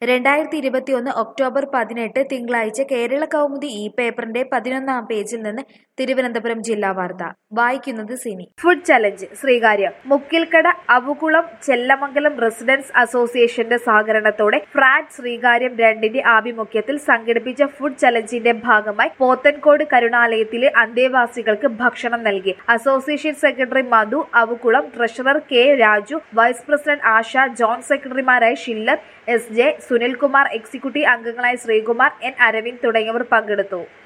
രണ്ടായിരത്തി ഇരുപത്തിയൊന്ന് ഒക്ടോബർ പതിനെട്ട് തിങ്കളാഴ്ച കേരള കൗമുദി ഈ പേപ്പറിന്റെ പതിനൊന്നാം പേജിൽ നിന്ന് തിരുവനന്തപുരം ജില്ലാ വാർത്ത വായിക്കുന്നത് Cini food challenge Sreekaryam Mukkilkada Avukulam Chellamangalam residents അസോസിയേഷന്റെ സഹകരണത്തോടെ ഫ്രാഡ് ശ്രീകാര്യം രണ്ടിന്റെ ആഭിമുഖ്യത്തിൽ സംഘടിപ്പിച്ച ഫുഡ് ചലഞ്ചിന്റെ ഭാഗമായി പോത്തൻകോട് കരുണാലയത്തിലെ അന്തേവാസികൾക്ക് ഭക്ഷണം നൽകി association secretary Madhu Avukulam treasurer K Raju vice president Asha joint സെക്രട്ടറിമാരായ Shiller S J Sunilkumar executive അംഗങ്ങളായ ശ്രീകുമാർ എൻ അരവിന്ദ് തുടങ്ങിയവർ പങ്കെടുത്തു